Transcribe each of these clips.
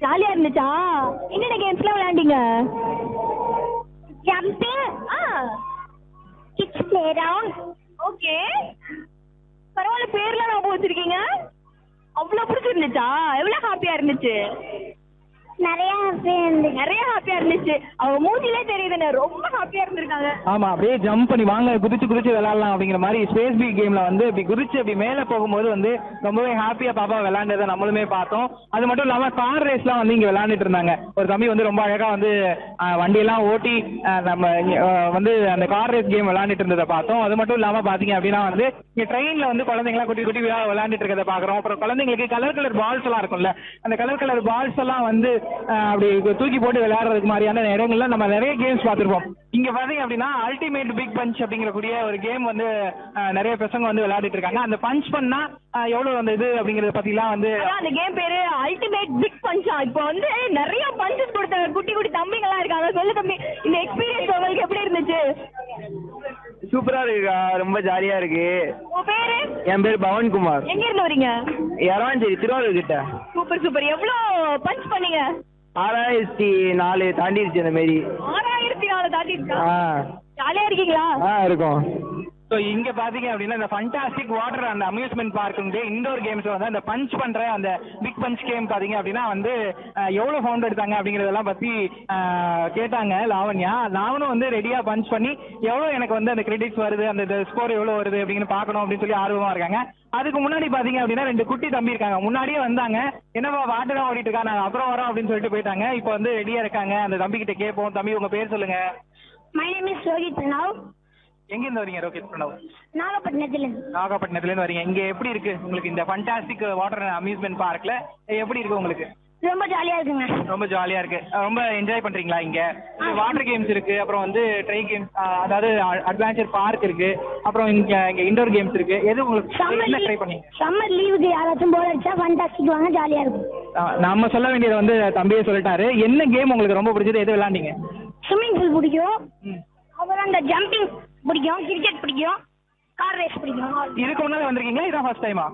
ஜாலியா இருந்துச்சா என்னென்ன கேம்ஸ்லாம் விளையாண்டீங்க ஜம்பிங் ஆ கிட்ஸ் பிளே ரவுண்ட் ஓகே பரவாயில்ல பேர்லாம் ஞாபகம் வச்சிருக்கீங்க அவ்வளவு பிடிச்சிருந்துச்சா எவ்வளவு ஹாப்பியா இருந்துச்சு நிறைய ஹாப்பியா இருந்துச்சு நிறைய ஹாப்பியா இருந்துச்சு அவங்க மூஞ்சிலே தெரியுதுன்னு ரொம்ப ஹாப்பியா இருந்திருக்காங்க ஆமா அப்படியே ஜம்ப் பண்ணி வாங்க குதிச்சு குதிச்சு விளையாடலாம் அப்படிங்கிற மாதிரி ஸ்பேஸ் பி கேம்ல வந்து இப்படி குதிச்சு அப்படி மேல போகும்போது வந்து ரொம்பவே ஹாப்பியா பாப்பா விளையாண்டதை நம்மளுமே பார்த்தோம் அது மட்டும் இல்லாம கார் ரேஸ்லாம் வந்து இங்க விளையாண்டுட்டு இருந்தாங்க ஒரு தம்பி வந்து ரொம்ப அழகா வந்து அஹ், வண்டியெல்லாம் ஓட்டி அஹ், நம்ம இங்க, அஹ், வந்து அந்த கார் ரேஸ் கேம் விளையாண்டுட்டு இருந்ததை பார்த்தோம் அது மட்டும் இல்லாம பாத்தீங்க அப்படின்னா வந்து இங்க ட்ரெயின்ல வந்து குழந்தைங்களாம் குட்டி குட்டி விளையா- விளையாண்டுட்டு இருக்கிறத பாக்குறோம் அப்புறம் குழந்தைங்களுக்கு கலர் கலர் பால்ஸ் எல்லாம் இருக்கும்ல அந்த கலர் கலர் பால்ஸ் எல்லாம் வந்து அஹ், அப்படி தூக்கி போட்டு விளையாடுறதுக்கு மாதிரியான இடங்கள்ல நம்ம நிறைய கேம்ஸ் பார்த்திருப்போம் இங்க பாத்தீங்க அப்படின்னா அல்டிமேட் பிக் பஞ்ச் அப்படிங்கிற கூடிய ஒரு கேம் வந்து அஹ், நிறைய பசங்க வந்து விளையாடிட்டு இருக்காங்க அந்த பஞ்ச் பண்ணா அஹ், எவ்வளவு அந்த இது அப்படிங்கறத பத்திலாம் வந்து அதான் அந்த கேம் பேரு அல்டிமேட் பிக் பஞ்சா இப்போ வந்து நிறைய பஞ்சஸ் கொடுத்த குட்டி குட்டி தம்பிங்கலாம் இருக்காங்க சொல்லு தம்பி இந்த எக்ஸ்பீரியன்ஸ் உங்களுக்கு எப்படி இருந்துச்சு சூப்பரா இருக்குக்கா ரொம்ப ஜாலியா இருக்கு உங்க பேரு என் பேர் பவன்குமார் எங்க இருந்து வரீங்க எரவாஞ்சேரி திருவாரூர் கிட்ட சூப்பர் சூப்பர் எவ்வளவு பஞ்ச் பண்ணீங்க ஆறாயிரத்தி நாலு தாண்டிடுச்சு அந்த மாரி ஆறாயிரத்தி நாலு தாண்டி இருக்கா ஆ ஜாலியா இருக்கீங்களா ஆ இருக்கும் ஸோ இங்க பாத்தீங்க அப்படின்னா இந்த ஃபண்டாஸ்டிக் வாட்டர் அந்த அம்யூஸ்மெண்ட் பார்க்குங்க இண்டோர் கேம்ஸ் வந்து அந்த பஞ்ச் பண்ற அந்த பிக் பஞ்ச் கேம் பாத்தீங்க அப்படின்னா வந்து அஹ், எவ்வளவு ஃபவுண்ட் எடுத்தாங்க அப்படிங்கறதெல்லாம் பத்தி அஹ், கேட்டாங்க லாவண்யா நானும் வந்து ரெடியா பஞ்ச் பண்ணி எவ்வளவு எனக்கு வந்து அந்த கிரெடிட்ஸ் வருது அந்த ஸ்கோர் எவ்வளவு வருது அப்படின்னு பார்க்கணும் அப்படின்னு சொல்லி ஆர்வமா இருக்காங்க அதுக்கு முன்னாடி பாத்தீங்க அப்படின்னா ரெண்டு குட்டி தம்பி இருக்காங்க முன்னாடியே வந்தாங்க என்னப்பா வாட்டு தான் ஓடிட்டு இருக்கா நாங்க அப்புறம் வரோம் அப்படின்னு சொல்லிட்டு போயிட்டாங்க இப்போ வந்து ரெடியா இருக்காங்க அந்த தம்பி கிட்ட கேட்போம் தம்பி உங்க பேர் சொல்லுங்க my name is Rohith Pranav எங்க இருந்து வரீங்க ரோகேஷ் பிரணவ் நாகப்பட்டினத்திலிருந்து நாகப்பட்டினத்துல இருந்து வரீங்க இங்க எப்படி இருக்கு உங்களுக்கு இந்த ஃபண்டாஸ்டிக் வாட்டர் அம்யூஸ்மெண்ட் பார்க்ல எப்படி இருக்கு உங்களுக்கு ரொம்ப ஜாலியா இருக்குங்க ரொம்ப ஜாலியா இருக்கு அஹ் ரொம்ப என்ஜாய் பண்றீங்களா இங்க வாட்டர் கேம்ஸ் இருக்கு அப்புறம் வந்து ட்ரெயின் கேம்ஸ் அதாவது அட்வென்ச்சர் பார்க் இருக்கு அப்புறம் இங்க இங்க இண்டோர் கேம்ஸ் இருக்கு எது உங்களுக்கு சம்மர் என்ன ட்ரை பண்ணீங்க சம்மர் லீவுக்கு யாராச்சும் போர் அடிச்சா ஃபண்டாஸ்டிக் வாங்க ஜாலியா இருக்கும் அஹ் நம்ம சொல்ல வேண்டியது வந்து தம்பியே சொல்லிட்டாரு என்ன கேம் உங்களுக்கு ரொம்ப பிடிச்சது எது விளையாண்டீங்க ஸ்விம்மிங் பூல் பிடிக்கும் ம். அப்புறம் அந்த ஜம்பிங் பிடிக்கும் கிரிக்கெட் பிடிக்கும் கார் ரேஸ் பிடிக்கும் இதுக்கு முன்னாடி வந்திருக்கீங்களா இதான் ஃபர்ஸ்ட் டைமா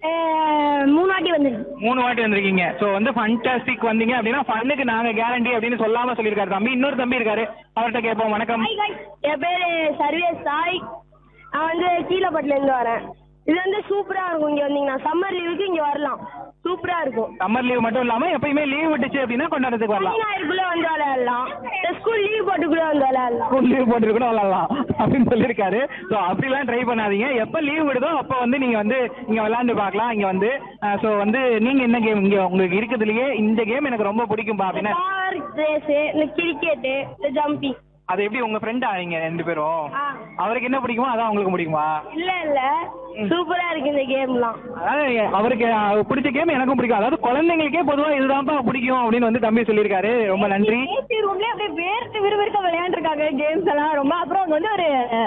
அஹ், மூணு வாட்டி வந்துருக்கு மூணு வாட்டி வந்திருக்கீங்க ஸோ வந்து ஃபண்டாஸ்டிக் வந்தீங்க அப்படின்னா ஃபன்னுக்கு நாங்க கேரண்டி அப்படின்னு சொல்லாம சொல்லியிருக்காரு தம்பி இன்னொரு தம்பி இருக்காரு அவர்கிட்ட கேட்போம் வணக்கம் ஹாய் guys என் பேரு சர்வேஸ் சாய் நான் வந்து கீழப்பட்டுல இருந்து வரேன் இது வந்து சூப்பரா இருக்கும் இங்க வந்தீங்கன்னா சம்மர் லீவுக்கு இங்க வரலாம் சூப்பரா இருக்கும் சம்மர் லீவ் மட்டும் இல்லாம எப்பயுமே லீவ் விட்டுச்சு அப்படின்னா கொண்டாடுறதுக்கு வரலாம் ஞாயிறுக்குள்ள வந்து விளையாடலாம் ஸ்கூல் லீவ் போட்டுக்குள்ள வந்து விளையாடலாம் ஸ்கூல் லீவ் போட்டு கூட விளாடலாம் அப்படின்னு சொல்லியிருக்காரு ஸோ அப்படிலாம் ட்ரை பண்ணாதீங்க எப்போ லீவ் விடுதோ அப்போ வந்து நீங்க வந்து இங்க விளையாண்டு பார்க்கலாம் இங்க வந்து ஸோ வந்து நீங்க என்ன கேம் இங்க உங்களுக்கு இருக்கிறதுலயே இந்த கேம் எனக்கு ரொம்ப பிடிக்கும்பா அப்படின்னா கார் ரேஸ் இந்த கிரிக்கெட்டு இந்த ஜம்பிங் அது எப்படி உங்க ஃப்ரெண்டா நீங்க ரெண்டு பேரும் ஆ. அவருக்கு என்ன பிடிக்குமோ அதான் உங்களுக்கு பிடிக்குமா இல்ல இல்ல சூப்பரா இருக்கு இந்த கேம்லாம் அதாவது அவருக்கு அஹ், பிடிச்ச கேம் எனக்கும் பிடிக்கும் அதாவது குழந்தைங்களுக்கே பொதுவா இதுதான்ப்பா பிடிக்கும் அப்படின்னு வந்து தம்பி சொல்லியிருக்காரு ரொம்ப நன்றி ஏசி ரூம்ல அப்படியே வேர்த்து விறுவிறுக்க விளையாண்டுருக்காங்க கேம்ஸ் எல்லாம் ரொம்ப அப்புறம் அங்க வந்து ஒரு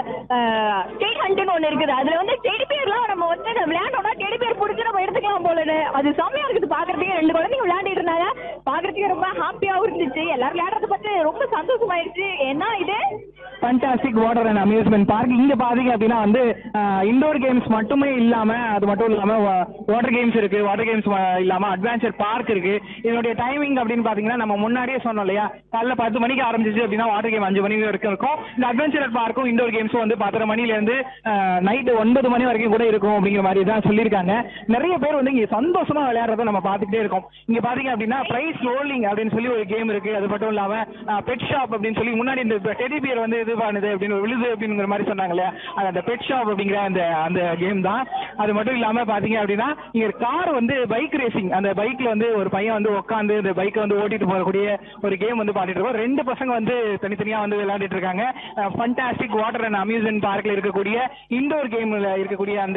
ஸ்டேட் ஹண்ட்னு ஒண்ணு இருக்குது அதுல வந்து டெடி பேர்லாம் நம்ம வந்து அதை விளையாண்டோம்னா டெடி பேர் பிடிச்சி நம்ம எடுத்துக்கலாம் போலன்னு அது செம்மையா இருக்குது பாக்குறதுக்கு ரெண்டு குழந்தைங்க விளையாடிட்டு இருந்தாங்க பாக்குறதுக்கு ரொம்ப ஹாப்பியாவும் இருந்துச்சு எல்லாரும் விளையாடுறத பார்த்து ரொம்ப சந்தோஷமாயிருச்சு என்ன இது fantastic water and amusement park இங்க பாத்தீங்க அப்படின்னா வந்து இண்டோர் கேம்ஸ் மட்டுமே இல்லாம அது மட்டும் இல்லாம வாட்டர் கேம்ஸ் இருக்கு வாட்டர் கேம்ஸ் இல்லாம அட்வென்ச்சர் பார்க் இருக்கு இதனுடைய டைமிங் அப்படின்னு பாத்தீங்கன்னா நம்ம முன்னாடியே சொன்னோம் இல்லையா காலைல பத்து மணிக்கு ஆரம்பிச்சிச்சு அப்படின்னா வாட்டர் கேம் அஞ்சு மணி வரைக்கும் இருக்கும் இந்த அட்வென்ச்சர் பார்க்கும் இண்டோர் கேம்ஸும் வந்து பத்தரை மணில இருந்து நைட் ஒன்பது மணி வரைக்கும் கூட இருக்கும் அப்படிங்கிற மாதிரி தான் சொல்லியிருக்காங்க நிறைய பேர் வந்து இங்க சந்தோஷமா விளையாடுறத நம்ம பார்த்துக்கிட்டே இருக்கோம் இங்க பாத்தீங்க அப்படின்னா பிரைஸ் ரோலிங் அப்படின்னு சொல்லி ஒரு கேம் இருக்கு அது மட்டும் இல்லாம பெட் ஷாப் அப்படின்னு சொல்லி முன்னாடி இந்த டெடி பியர் வந்து இது பண்ணுது அப்படின்னு விழுது அப்படிங்கிற மாதிரி சொன்னாங்க இல்லையா அது அந்த பெட் ஷாப் அப்படிங்கிற அந்த அந்த கேம் தான் அது மட்டும் இல்லாம பாத்தீங்க அப்படின்னா இங்க கார் வந்து பைக் ரேசிங் அந்த பைக்ல வந்து ஒரு பையன் வந்து உட்காந்து இந்த பைக்கை வந்து ஓட்டிட்டு போகக்கூடிய ஒரு கேம் வந்து பாத்துட்டு இருக்கோம் ரெண்டு பசங்க வந்து தனித்தனியா வந்து விளையாடிட்டு இருக்காங்க ஃபண்டாஸ்டிக் வாட்டர் அண்ட் அம்யூஸ்மெண்ட் பார்க்ல இருக்கக்கூடிய இண்டோர் கேம்ல இருக்கக்கூடிய அந்த